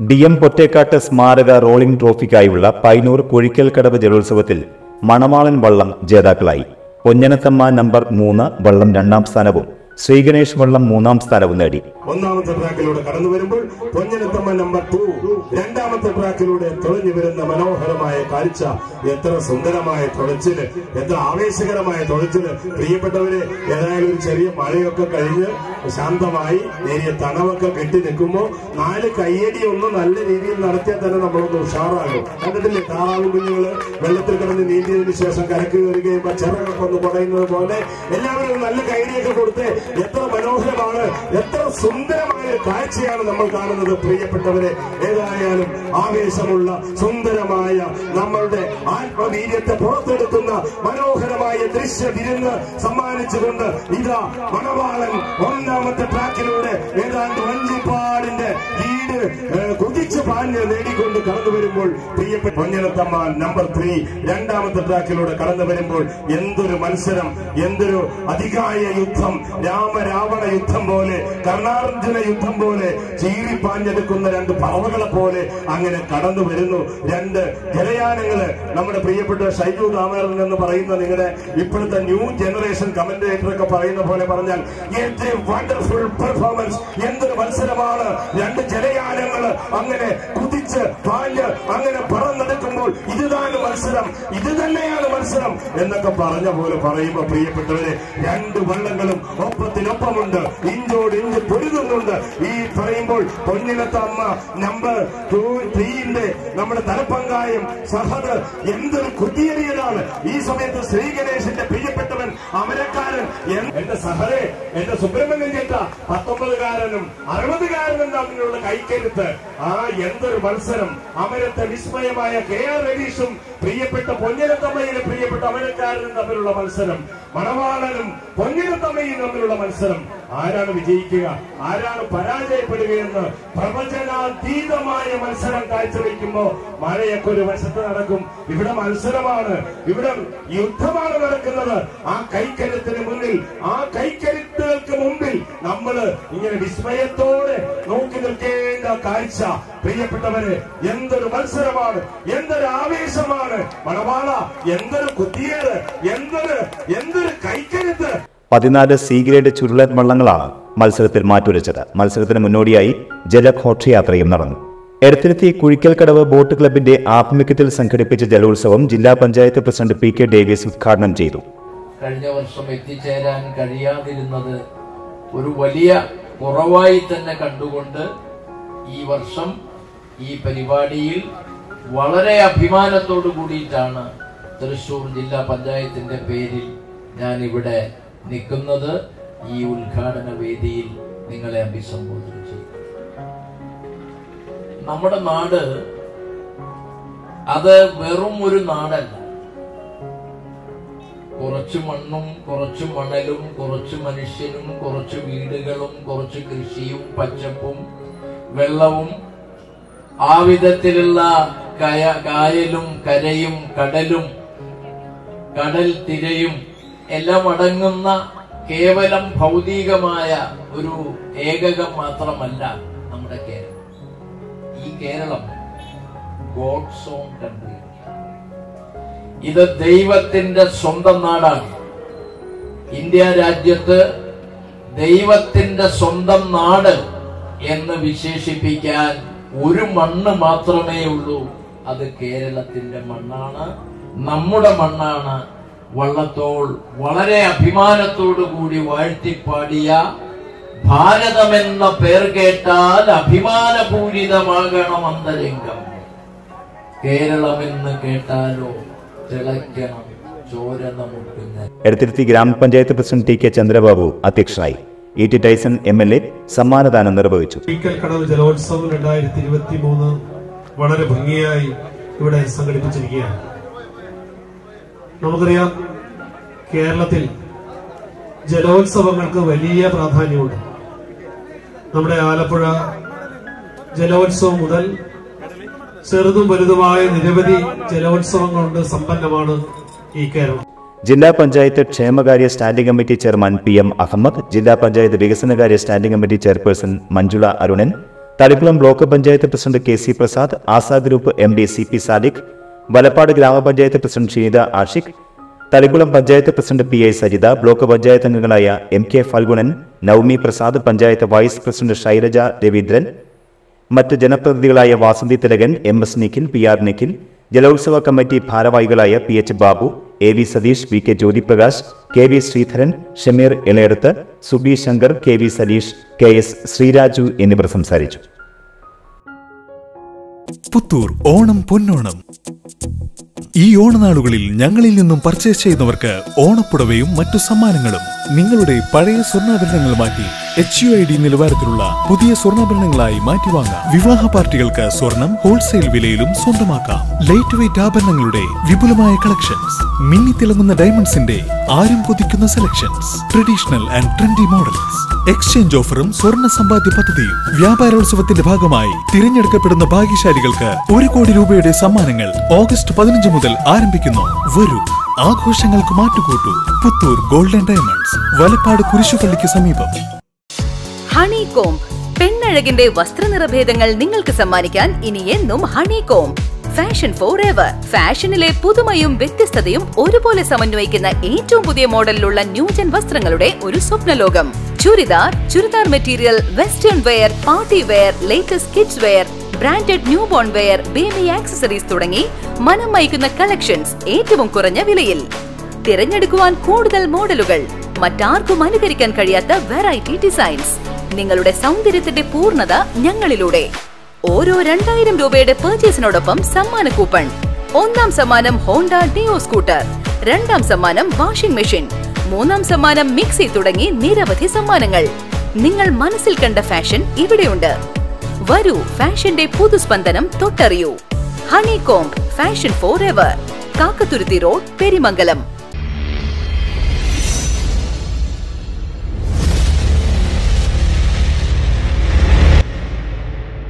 D M പൊറ്റേക്കാട്ട് സ്മാരക rolling ട്രോഫിക്കായുള്ള Painur കുഴിക്കൽക്കടവ് ജലോത്സവത്തിൽ മണവാളൻ വള്ളം ജേതാക്കളായി പൊന്നനത്തമ്മ നമ്പർ മൂന്ന് വള്ളം രണ്ടാം സ്ഥാനവും ശ്രീഗണേഷ് വള്ളം മൂന്നാം സ്ഥാനവും നേടി ഒന്നാമത്തെ ട്രാക്കിലൂടെ കടന്നു വരുമ്പോൾ പൊന്നനത്തമ്മ നമ്പർ ടു രണ്ടാമത്തെ ട്രാക്കിലൂടെ തുഴഞ്ഞു വരുന്ന മനോഹരമായ കാഴ്ച എത്ര സുന്ദരമായ തുഴച്ചില് എത്ര ആവേശകരമായ തുഴച്ചില് പ്രിയപ്പെട്ടവരെ ഏതായാലും ഒരു ചെറിയ മഴയൊക്കെ കഴിഞ്ഞ് ശാന്തമായി നേരിയ തണവൊക്കെ കെട്ടി നിൽക്കുമ്പോൾ നാല് കയ്യടി ഒന്ന് നല്ല രീതിയിൽ നടത്തിയാൽ തന്നെ നമ്മളൊന്ന് ഉഷാറാകും കണ്ടിട്ടില്ലേ താറാവും കുഞ്ഞുങ്ങള് വെള്ളത്തിൽ കിടന്ന് നീന്തിയതിനു ശേഷം കരക്ക് കയറി കഴിയുമ്പോൾ ചിറകൊക്കെ ഒന്ന് കുടയുന്നത് പോലെ എല്ലാവരും നല്ല കൈഡിയൊക്കെ കൊടുത്ത് എത്ര മനോഹരമാണ് എത്ര സുന്ദരമായ ഒരു കാഴ്ചയാണ് നമ്മൾ കാണുന്നത് പ്രിയപ്പെട്ടവരെ ഏതായാലും ആവേശമുള്ള സുന്ദരമായ നമ്മളുടെ ആത്മവീര്യത്തെ പുറത്തെടുക്കുന്ന മനോഹരമായ ദൃശ്യ വിരുന്ന് സമ്മാനിച്ചുകൊണ്ട് ഇതാ മണവാളൻ ഒന്നാമത്തെ ട്രാക്കിലൂടെ ഏതാണ്ട് വഞ്ചിപ്പാടിന്റെ ലീഡ് ഏഹ്, കുതിച്ച് പാഞ്ഞ് നേടിക്കൊണ്ട് കടന്നു വരുമ്പോൾ പ്രിയപ്പെട്ട പൊന്നനത്തമ്മ നമ്പർ ത്രീ രണ്ടാമത്തെ ട്രാക്കിലൂടെ കടന്നു വരുമ്പോൾ എന്തൊരു മത്സരം എന്തൊരു അധികായ യുദ്ധം രാമരാവണ യുദ്ധം പോലെ കർണാർജുന യുദ്ധം പോലെ ചീറിപ്പാഞ്ഞെടുക്കുന്ന രണ്ട് പറവകളെ പോലെ അങ്ങനെ കടന്നു വരുന്നു രണ്ട് ജലയാനങ്ങള് നമ്മുടെ പ്രിയപ്പെട്ട ഷൈജു ദാമോദരൻ എന്ന് പറയുന്ന നിങ്ങളുടെ ഇപ്പോഴത്തെ ന്യൂ ജനറേഷൻ കമന്റേറ്റർ ഒക്കെ പറയുന്ന പോലെ പറഞ്ഞാൽ വണ്ടർഫുൾ പെർഫോമൻസ് എന്തൊരു മത്സരമാണ് രണ്ട് ജലയാനങ്ങള് അങ്ങനെ കുതിച്ച് പാഞ്ഞ് അങ്ങനെ പറന്നെടുക്കുമ്പോൾ ഇതാണ് മത്സരം ഇത് തന്നെയാണ് മത്സരം എന്നൊക്കെ പറഞ്ഞ പോലെ പറയുമ്പോ പ്രിയപ്പെട്ടവരെ രണ്ട് വള്ളങ്ങളും ഒപ്പത്തിനൊപ്പമുണ്ട് ഇഞ്ചോട് ഇഞ്ച് പൊരുതുന്നുണ്ട് ഈ പറയുമ്പോൾ പൊന്നിനത്തെ അമ്മ നമ്പർ ടു ത്രീന്റെ നമ്മുടെ തലപ്പങ്കായം സഹദ് എന്തൊരു കുത്തിയേറിയതാണ് ഈ സമയത്ത് ശ്രീ ഗണേശന്റെ പ്രിയപ്പെട്ടവൻ അമരക്കാരൻ എൻ- എന്റെ സഹരെ എന്റെ സുബ്രഹ്മണ്യൻ ചേട്ട പത്തൊമ്പതുകാരനും അറുപതുകാരനും തമ്മിലുള്ള കൈക്കരുത്ത് ആ എന്തൊരു മത്സരം അമരത്തെ വിസ്മയമായ കെ ആർ രവീഷും പ്രിയപ്പെട്ട പൊന്നിനത്തമ്മയിലെ പ്രിയപ്പെട്ട അമരക്കാരനും തമ്മിലുള്ള മത്സരം മണവാളനും പൊന്നിനത്തമ്മയും തമ്മിലുള്ള മത്സരം ആരാണ് വിജയിക്കുക ആരാണ് പരാജയപ്പെടുകയെന്ന് പ്രവചനാതീതമായ മത്സരം കാഴ്ചവെക്കുമ്പോ മഴയൊക്കെ ഒരു വശത്ത് നടക്കും ഇവിടെ മത്സരമാണ് ഇവിടെ യുദ്ധമാണ് നടക്കുന്നത് ആ കൈക്കരുത്തിന് മുന്നിൽ ആ കൈക്കരുത്തുകൾക്ക് മുമ്പിൽ നമ്മൾ ഇങ്ങനെ വിസ്മയത്തോടെ നോക്കി നിൽക്കേണ്ട കാഴ്ച പ്രിയപ്പെട്ടവരെ എന്തൊരു മത്സരമാണ് എന്തൊരു ആവേശമാണ് മണവാള എന്തൊരു കുത്തിയേറ് എന്തൊരു എന്തൊരു കൈക്കരുത്ത് പതിനാല് സി ഗ്രേഡ് ചുരുളൻ വള്ളങ്ങളാണ് മത്സരത്തിൽ മാറ്റുരച്ചത് മത്സരത്തിന് മുന്നോടിയായി ജലഘോഷയാത്രയും നടന്നു എടത്തിരുത്തി കുഴിക്കൽക്കടവ് ബോട്ട് ക്ലബിന്റെ ആഭിമുഖ്യത്തിൽ സംഘടിപ്പിച്ച ജലോത്സവം ജില്ലാ panchayat president P K Davis ഉദ്ഘാടനം ചെയ്തു കഴിഞ്ഞ വർഷം എത്തിച്ചേരാൻ കഴിയാതിരുന്നത് ഒരു വലിയ കുറവായി തന്നെ കണ്ടുകൊണ്ട് ഈ വർഷം ഈ പരിപാടിയിൽ വളരെ അഭിമാനത്തോടു കൂടിയിട്ടാണ് തൃശൂർ ജില്ലാ പഞ്ചായത്തിന്റെ പേരിൽ ഞാൻ ഇവിടെ നിൽക്കുന്നത് ഈ ഉദ്ഘാടന വേദിയിൽ നിങ്ങളെ അഭിസംബോധന ചെയ്യും നമ്മുടെ നാട് അത് വെറും ഒരു നാടല്ല കുറച്ച് മണ്ണും കുറച്ച് മണലും കുറച്ച് മനുഷ്യനും കുറച്ച് വീടുകളും കുറച്ച് കൃഷിയും പച്ചപ്പും വെള്ളവും ആ വിധത്തിലുള്ള കയ കായലും കരയും കടലും കടൽ തിരയും എല്ലാം അടങ്ങുന്ന കേവലം ഭൗതികമായ ഒരു ഏകകം മാത്രമല്ല നമ്മുടെ കേരളം ഈ കേരളം ഗോഡ്സ് ഓൺ കൺട്രി ഇത് ദൈവത്തിന്റെ സ്വന്തം നാടാണ് ഇന്ത്യ രാജ്യത്ത് ദൈവത്തിന്റെ സ്വന്തം നാട് എന്ന് വിശേഷിപ്പിക്കാൻ ഒരു മണ്ണ് മാത്രമേ ഉള്ളൂ അത് കേരളത്തിന്റെ മണ്ണാണ് നമ്മുടെ മണ്ണാണ് വള്ളത്തോൾ വളരെ അഭിമാനത്തോടു കൂടി വാഴ്ത്തിപ്പാടിയ ഭാരതമെന്ന പേർ കേട്ടാൽ അഭിമാനപൂരിതമാകണം അന്തരംഗം കേരളമെന്ന് കേട്ടാലോ തിളയ്ക്കണം ചോര നമുക്കുന്ന എടത്തിരുത്തി ഗ്രാമപഞ്ചായത്ത് പ്രസിഡന്റ് ടി കെ ചന്ദ്രബാബു അധ്യക്ഷനായി E T Tyson M L A സമ്മാനദാനം നിർവഹിച്ചു കടവ് ജലോത്സവം രണ്ടായിരത്തി ഇരുപത്തി മൂന്ന് വളരെ ഭംഗിയായി ഇവിടെ സംഘടിപ്പിച്ചിരിക്കുകയാണ് നമുക്കറിയാം കേരളത്തിൽ ജലോത്സവങ്ങൾക്ക് വലിയ പ്രാധാന്യമുണ്ട് നമ്മുടെ ആലപ്പുഴ ജലോത്സവം മുതൽ ചെറുതും വലുതുമായ നിരവധി ജലോത്സവങ്ങൾ കൊണ്ട് സമ്പന്നമാണ് ഈ കേരളം ജില്ലാ പഞ്ചായത്ത് ക്ഷേമകാര്യ standing committee chairman P M Ahammed ജില്ലാ പഞ്ചായത്ത് വികസനകാര്യ standing committee chairperson Manjula Arunan Thalikulam block panchayat president K C Prasad Asa group M D C P Sadiq Valappad ഗ്രാമപഞ്ചായത്ത് president Sheenitha Ashiq Thalikulam panchayat president P I Sajitha block panchayat അംഗങ്ങളായ M K Phalgunan Navami Prasad panchayat vice president Shailaja Raveendran മറ്റ് ജനപ്രതിനിധികളായ Vasanthi Thilakan M S Nikhil P R Nikhil ജലോത്സവ കമ്മിറ്റി ഭാരവാഹികളായ P H Babu A V Satheesh V K Jyothiprakash K V Sreedharan Shameer Elayadath Subi Shankar K V Saleesh K S Sreeraju എന്നിവർ സംസാരിച്ചു പുത്തൂർ ഓണം പൊന്നോണം ഈ ഓണനാളുകളിൽ ഞങ്ങളിൽ നിന്നും പർച്ചേസ് ചെയ്യുന്നവർക്ക് ഓണപ്പുടവയും മറ്റു സമ്മാനങ്ങളും നിങ്ങളുടെ പഴയ സ്വർണ്ണാഭരണങ്ങൾ മാറ്റി എച്ച് യു ഐ ഡി നിലവാരത്തിലുള്ള പുതിയ സ്വർണ്ണാഭരണങ്ങളായി മാറ്റി വാങ്ങാം വിവാഹ പാർട്ടികൾക്ക് സ്വർണം ഹോൾസെയിൽ വിലയിലും സ്വന്തമാക്കാം ലൈറ്റ് വെയിറ്റ് ആഭരണങ്ങളുടെ വിപുലമായ കളക്ഷൻസ് മിന്നിത്തിളങ്ങുന്ന ഡയമണ്ട്സിന്റെ ആരും കൊതിക്കുന്ന selections traditional and trendy models exchange ഓഫറും സ്വർണ്ണ സമ്പാദ്യ പദ്ധതിയും വ്യാപാരോത്സവത്തിന്റെ ഭാഗമായി തിരഞ്ഞെടുക്കപ്പെടുന്ന ഭാഗ്യശാലികൾക്ക് ഒരു കോടി രൂപയുടെ സമ്മാനങ്ങൾ ഓഗസ്റ്റ് പതിനഞ്ച് മുതൽ ആരംഭിക്കുന്നു വരൂ ആഘോഷങ്ങൾക്ക് മാറ്റുകൂട്ടൂ പുത്തൂർ ഗോൾഡൻ ഡയമണ്ട്സ് വലപ്പാട് കുരിശുപള്ളിക്ക് സമീപം ഹണി കോംബ് പെണ്ണഴകിന്റെ വസ്ത്രനിറഭേദങ്ങൾ നിങ്ങൾക്ക് സമ്മാനിക്കാൻ ഇനി എന്നും honey comb fashion for ever ഫാഷനിലെ പുതുമയും വ്യത്യസ്തതയും ഒരുപോലെ സമന്വയിക്കുന്ന ഏറ്റവും പുതിയ മോഡലിലുള്ള ന്യൂജൻ വസ്ത്രങ്ങളുടെ ഒരു സ്വപ്നലോകം churidar churidar material western wear party wear latest kids wear branded new born wear baby accessories തുടങ്ങി മനം മയക്കുന്ന കളക്ഷൻസ് ഏറ്റവും കുറഞ്ഞ വിലയിൽ തിരഞ്ഞെടുക്കുവാൻ കൂടുതൽ മോഡലുകൾ മറ്റാർക്കും അനുകരിക്കാൻ കഴിയാത്ത വെറൈറ്റി ഡിസൈൻസ് നിങ്ങളുടെ സൗന്ദര്യത്തിന്റെ പൂർണ്ണത ഞങ്ങളിലൂടെ ഓരോ രണ്ടായിരം രൂപയുടെ പർച്ചേസിനോടൊപ്പം സമ്മാന കൂപ്പൺ ഒന്നാം സമ്മാനം ഹോണ്ട ഡിയോ സ്കൂട്ടർ രണ്ടാം സമ്മാനം വാഷിംഗ് മെഷീൻ മൂന്നാം സമ്മാനം മിക്സി തുടങ്ങി നിരവധി സമ്മാനങ്ങൾ നിങ്ങൾ മനസ്സിൽ കണ്ട ഫാഷൻ ഇവിടെയുണ്ട് വരൂ ഫാഷന്റെ പുതുസ്പന്ദനം തൊട്ടറിയൂ honey comb fashion for ever Kakkathuruthy road പെരിമംഗലം